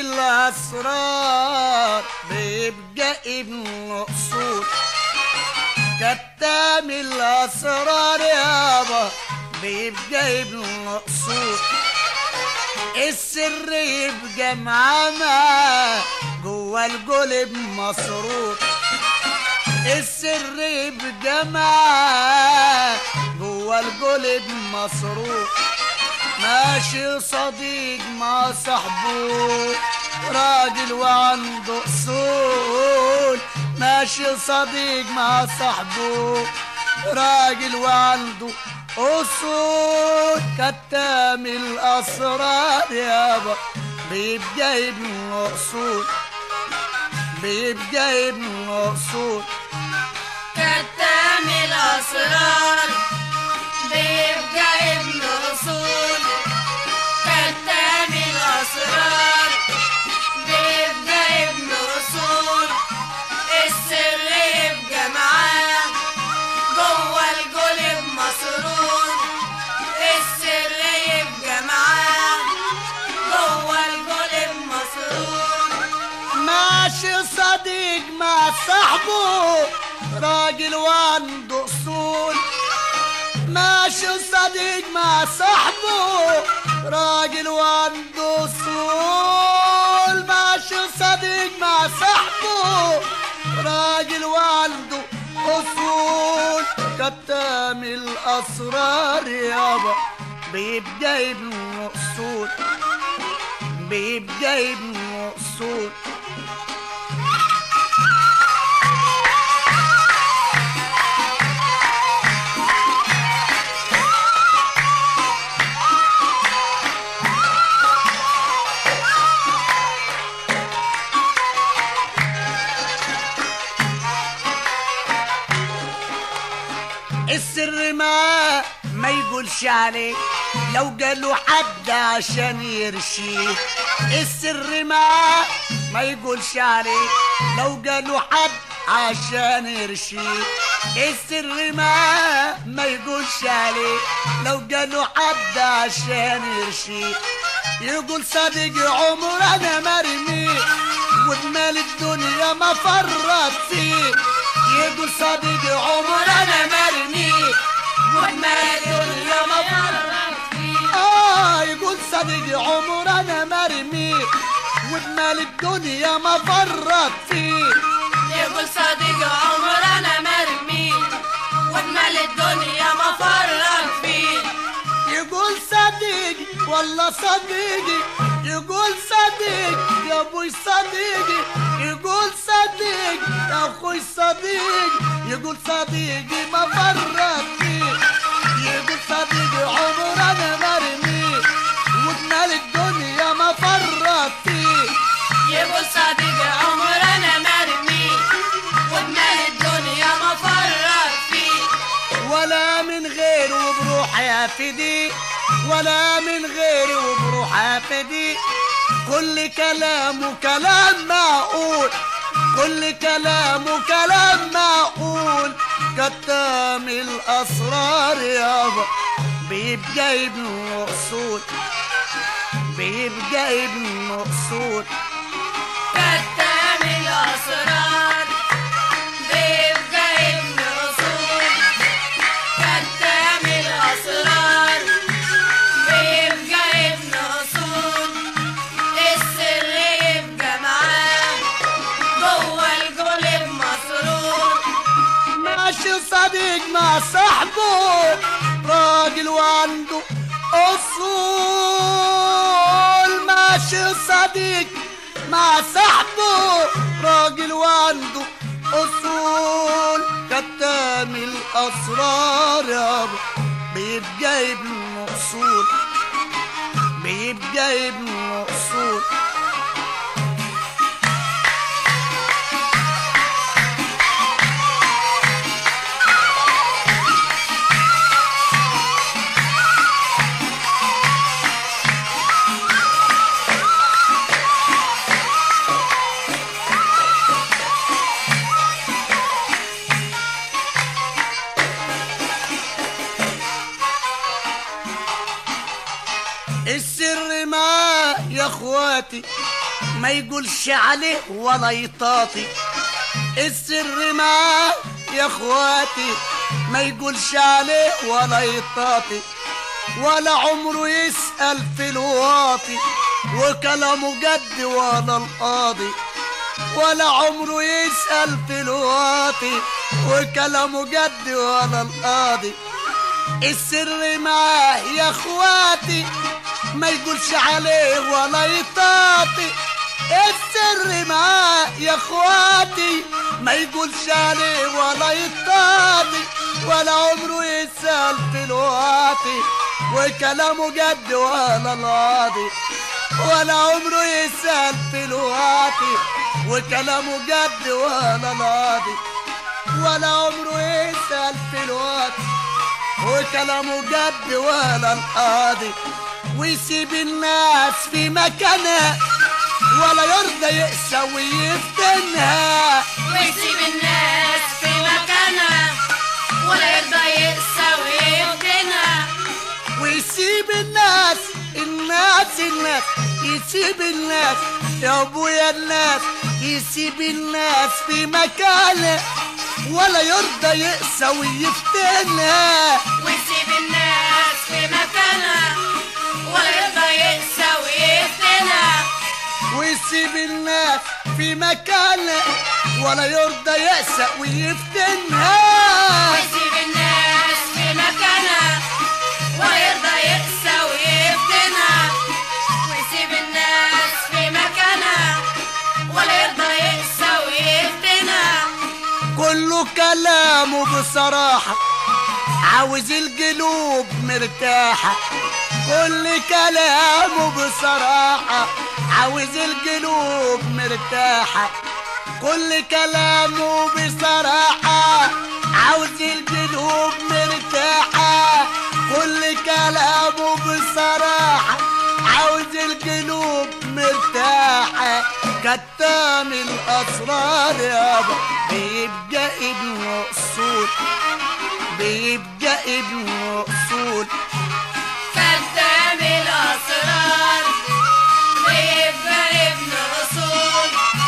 الأسرار بيبقى ابن أصول كتام الأسرار يابا بيبقى ابن أصول السر يبقى معانا جوا القلب مسرور السر يبقى معاه جوا القلب مسرور ماشي صديق مع صاحبه راجل وعنده اصول ماشي صديق مع صاحبه راجل وعنده اصول كتام الاسرار يابا بيبقى ابن اصول بيبقى ابن اصول كتام الأسرار بيبقى ابن أصول كتام الأسرار بيبقى ابن أصول السر يبقى معاه جوه القلب مسرور السر يبقى معاه جوه القلب مسرور ماشي صديق مع صاحبه راجل وعنده اصول ماشي صديق مع صاحبه راجل وعنده اصول ماشي صديق مع صاحبه راجل وعنده اصول كتام الاسرار يابا بيبقى ابن اصول بيبقى ابن اصول السر ما ما يقولش عليه لو قالوا حد عشان يرشيه السر ما ما يقولش عليه لو قالوا حد عشان يرشيه السر ما ما يقولش عليه لو قالوا حد عشان يرشيه يقول صديق عمر انا مرمي وبمال الدنيا ما فرط فيه يقول صديق عمر انا مرمي وبمال الدنيا ما فرط فيه اه يقول صديق عمر انا مرمي وبمال الدنيا ما فرط فيه يقول صديق عمر انا مرمي وبمال الدنيا ما فرط فيه يقول صديقي والله صديقي يقول صديق يا ابوي صديقي يقول صديق يا اخوي صديق يقول صديقي ما فرط فيه يقول صديقي عمر انا مرمي وجمال الدنيا ما فرط فيه يقول صديق عمر انا مرمي وبمال الدنيا ما فرط فيه ولا من غير وبروح يا فدي ولا من غير وبروح يا فدي كل كلامه كلام معقول كل كلامه كلام معقول كتام الاسرار يابا بيبقى ابن اصول بيبقى ابن اصول كتام الاسرار بيبقى ابن اصول كتام الاسرار بيبقى ابن اصول السر يبقى معاه جوه القلب مسرور ماشي صديق مع صاحبه راجل وعنده اصول ماشي صديق مع صاحبه راجل وعنده اصول كتام الاسرار يابا بيبقى ابن اصول بيبقى ابن اصول السر ما يا اخواتي ما يقولش عليه ولا يطاطي السر معاه يا اخواتي ما يقولش عليه ولا يطاطي ولا عمره يسأل في الواطي وكلامه جد ولا القاضي ولا عمره يسأل في الواطي وكلامه جد ولا القاضي السر معاه يا اخواتي ما يقولش عليه ولا يطاطي السر معاه يا اخواتي ما يقولش عليه ولا يطاطي ولا عمره يسأل في الواطي وكلامه جد ولا القاضي ولا عمره يسأل في الواطي وكلامه جد ولا القاضي ولا عمره يسأل في الواطي وكلامه جد ولا القاضي ويسيب الناس في مكانها ولا يرضى يقسى ويفتنها ويسيب الناس في مكانها ولا يرضى يقسى ويفتنها ويسيب الناس الناس الناس يسيب الناس يا ابويا الناس يسيب الناس في مكانها ولا يرضى يقسى ويفتنها ويسيب الناس في مكانها ولا يرضى يقسى ويفتنها ويسيب الناس في مكانها ولا يرضى يقسى ويفتنها ويسيب الناس في مكانها ولا يرضى يقسى ويفتنها ويسيب الناس في مكانها ولا يرضى يقسى ويفتنها كله كلامه بصراحة عاوز القلوب مرتاحة كل كلامه بصراحة عاوز القلوب مرتاحة كل كلامه بصراحة عاوز القلوب مرتاحة كل كلامه بصراحة عاوز القلوب مرتاحة كتام الأسرار يابا بيبقى ابن أصول بيبقى ابن أصول كتام الأسرار بيبقى ابن أصول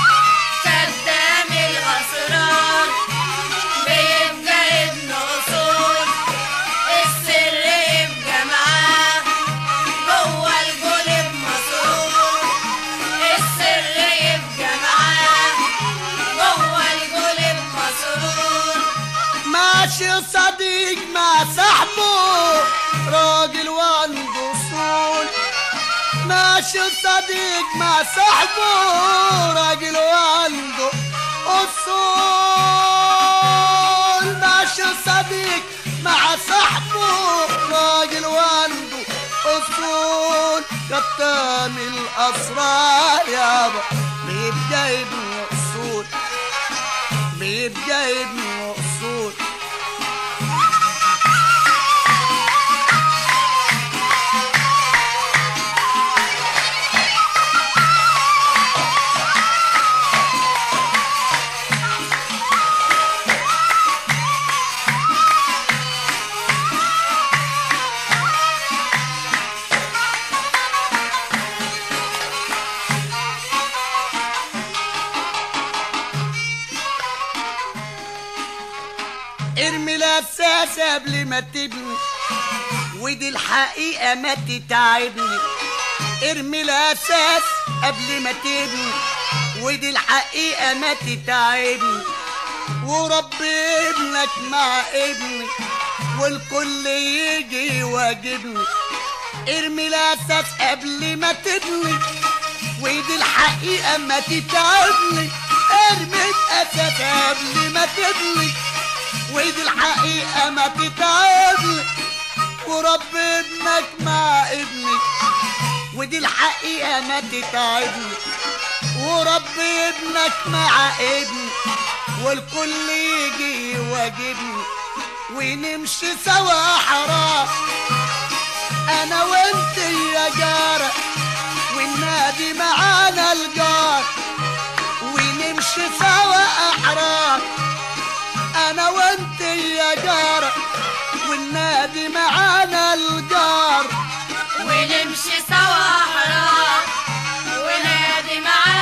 كتام الأسرار بيبقى ابن أصول السر يبقى معاه جوه القلب مسرور السر يبقى معاه جوه القلب مسرور ماشي صديق مع صاحبه راجل وعنده اصول ماشي صديق مع صاحبه راجل وعنده اصول ماشي صديق مع صاحبه راجل وعنده اصول كتام الاسرار يابا بيبقى ابن اصول بيبقى ابن اصول ارمي الاساس قبل ما تبني ودي الحقيقة ما تتعبني ارمي الاساس قبل ما تبني ودي الحقيقة ما تتعبني وربي ابنك مع ابني والكل يجي يواجبني ارمي الاساس قبل ما تبني ودي الحقيقة ما تتعبني ارمي الاساس قبل ما تبني ودي الحقيقة ما تتعبني ورب ابنك مع ابني ودي الحقيقة ما تتعبني ورب ابنك مع ابني والكل يجي يواجبني ونمشي سوا حرام انا وانت يا جارة والنادي معانا الجار ونمشي سوا احرار انا وانت يا جارة والنادي معانا الجار ونمشي سوا حرام ونادي معانا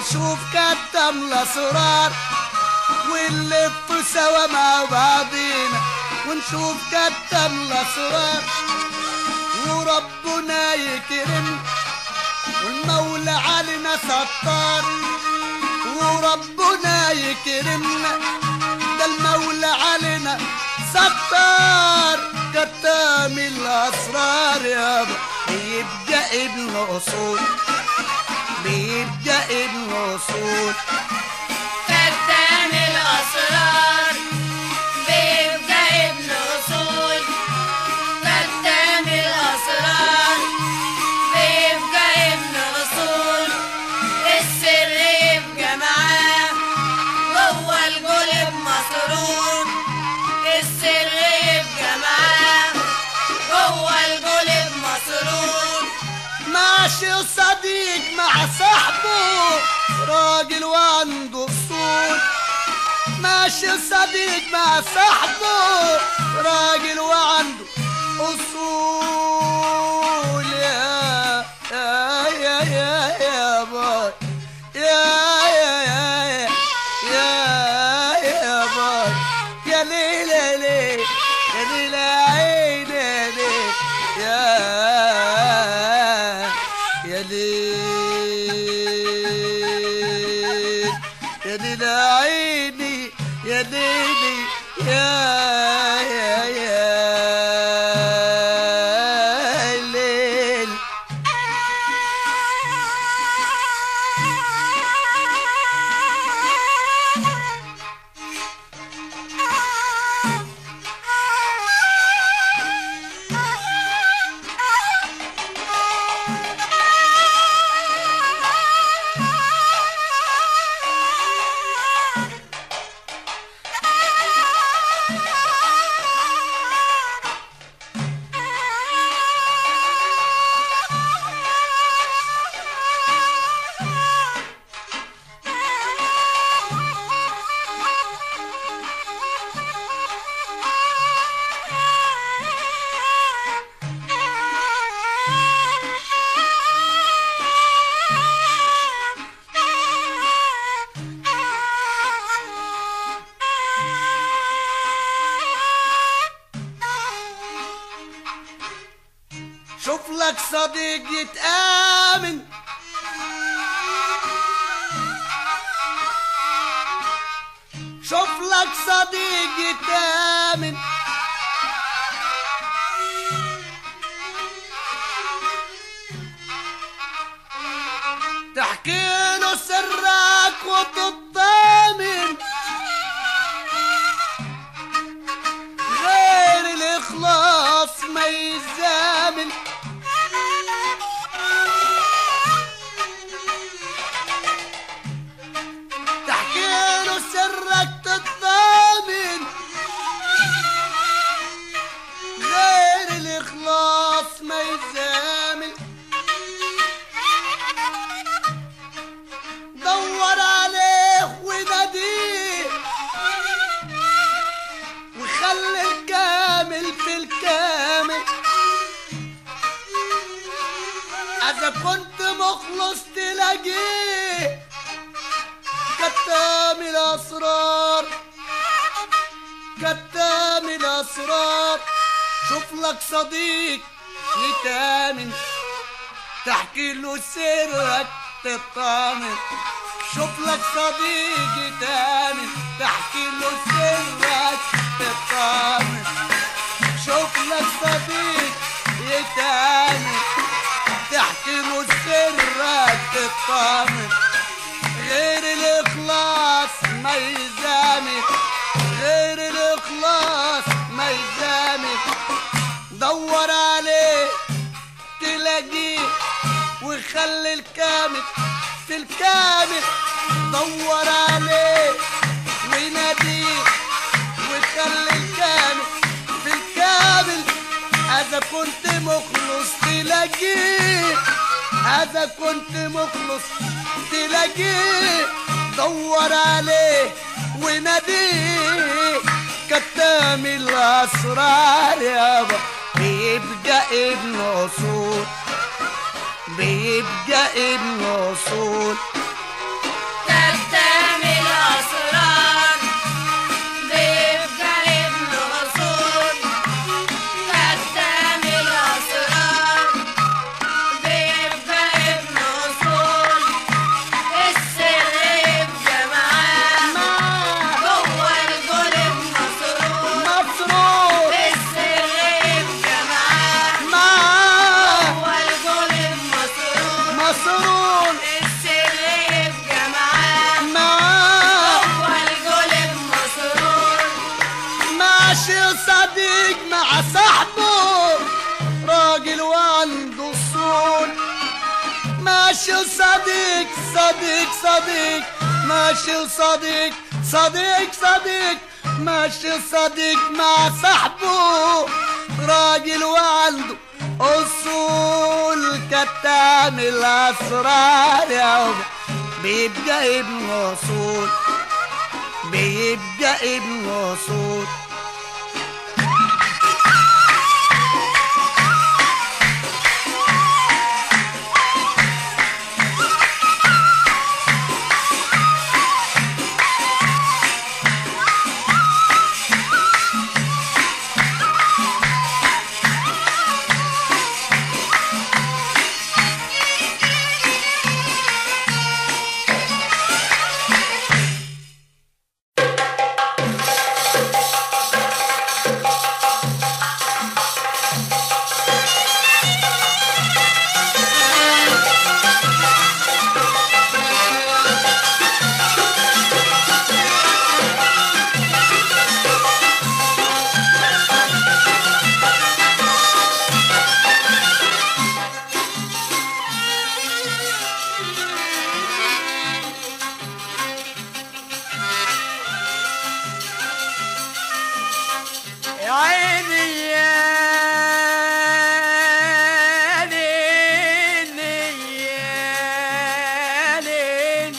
ونشوف كتم الاسرار ونلف سوا مع بعضينا ونشوف كتم الاسرار وربنا يكرمنا والمولى علينا ستار وربنا يكرمنا ده المولى علينا ستار كتام الاسرار يابا بيبقى ابن اصول بيبقى ابن اصول كتام الأسرار بيبقى ابن أصول كتام الأسرار بيبقى ابن أصول السر يبقى معاه جوه القلب مسرور السر يبقى معاه جوه القلب مسرور ماشي صديق مع صاحبه راجل وعنده اصول ماشي صديق مع صاحبه راجل وعنده اصول يا يا يا يا يا باي يا يا يا يا يا باي يا ليلى ليه يا ليلى عيني ليه يا يا ليل يا ليل عيني يا ليلي يا يا يا ليل شوف لك صديق يتآمن شوف لك صديق يتآمن تحكي له سرك وتطمن غير الإخلاص ما يزامن تحكي له سرك تطمن غير الإخلاص ما يزامن دور عليه وناديه وخلي الكامل في الكامل اذا كنت مخلص تلاقيه كتام الاسرار كتام الاسرار شوف لك صديق يتامن تحكي له سرك تطمن شوف لك صديق يتامن تحكي له سرك تطمن شوف لك صديق يتامن تحكي له سرك تطمن غير الاخلاص ما يزامن غير الاخلاص ما يزامن دور عليه تلاقيه وخلي الكامل في الكامل دور عليه وناديه وخلي الكامل في الكامل هذا كنت مخلص تلاقيه هذا كنت مخلص تلاقيه دور عليه وناديه كتام الاسرار يابا بيبقى ابن اصول بيبقى ابن اصول ماشي صديق صديق صديق ماشي صديق صديق صديق ماشي صديق مع صاحبه راجل وعنده اصول كتام الاسرار يابا بيبقى ابن اصول بيبقى ابن اصول يا عيني يا ليل يا ليل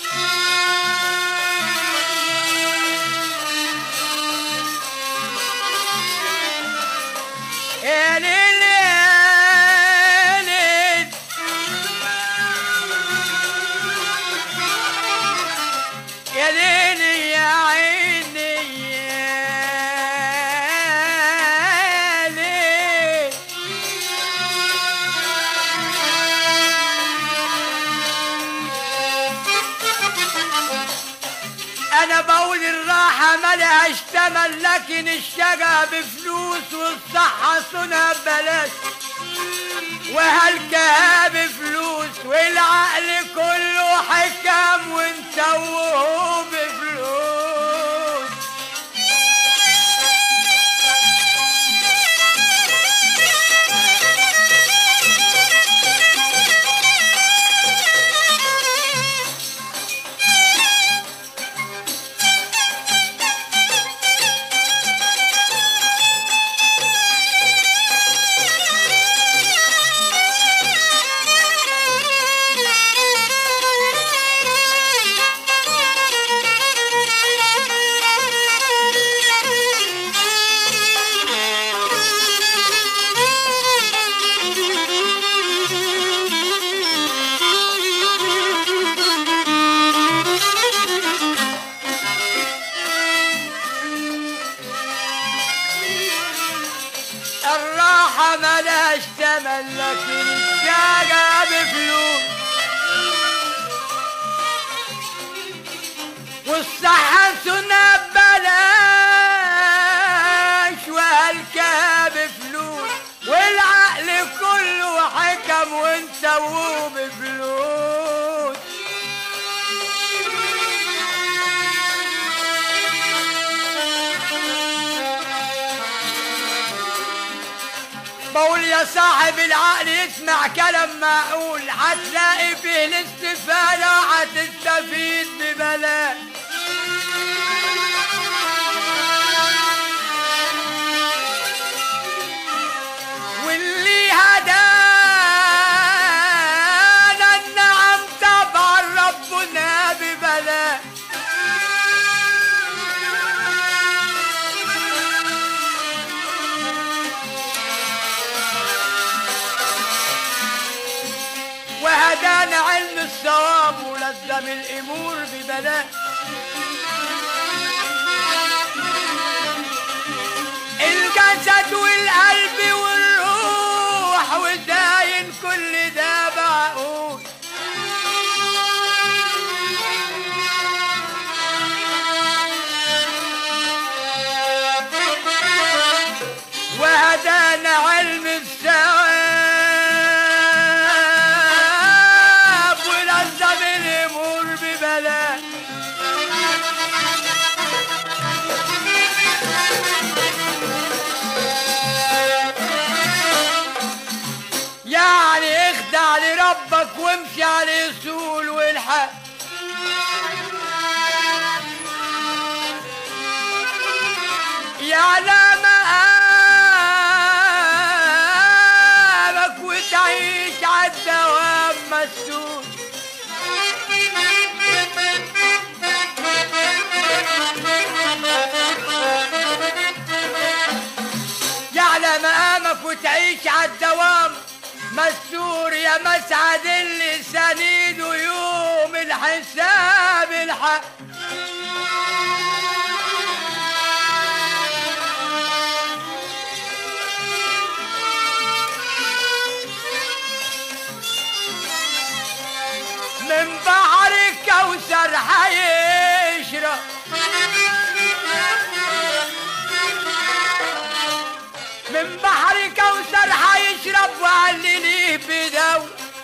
يا ليل يا ليل يا ليل يا عيني يا ليل انا بقول الراحة ملهاش تمن لكن الشقا بفلوس والصحة صنع ببلاش وهالكها بفلوس والعقل كله حكم ونسوه بفلوس الراحة ملاش تمن لكن الشقا بفلوس والصحة سنة ببلاش وهالكها بفلوس والعقل كله حكم ونسووه بفلوس بقول يا صاحب العقل اسمع كلام معقول هتلاقي فيه الاستفادة هتستفيد ببلاش واللي هدانا النعم طبعا ربنا ببلاش وهدانا علم الصواب ولزم الامور ببلاش الجسد والقلب والروح وداين كل ده معقول وهدانا علم الثواب ولزم الامور ببلاش على مقامك وتعيش عالدوام مسؤول على مقامك وتعيش عالدوام مستور يا مسعد اللي سنيده يوم الحساب الحق من بحر الكوثر حيشرب من بحر كوثر حيشرب وعلليه بدو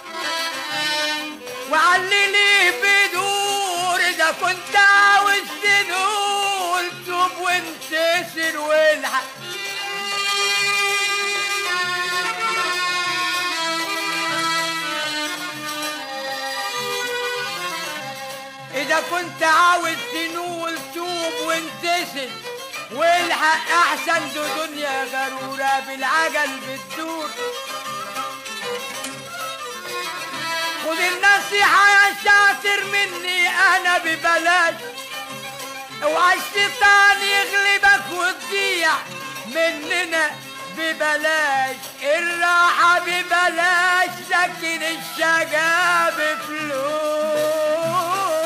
وعلليه بدور اذا كنت عاوز تنول توب وانتصر والحق إذا كنت عاوز تنول توب وانتصر والحق أحسن دو دنيا غرورة بالعجل بتدور خد النصيحة يا شاطر مني أنا ببلاش اوعى الشيطان يغلبك وتضيع مننا ببلاش الراحة ببلاش لكن الشقا بفلوس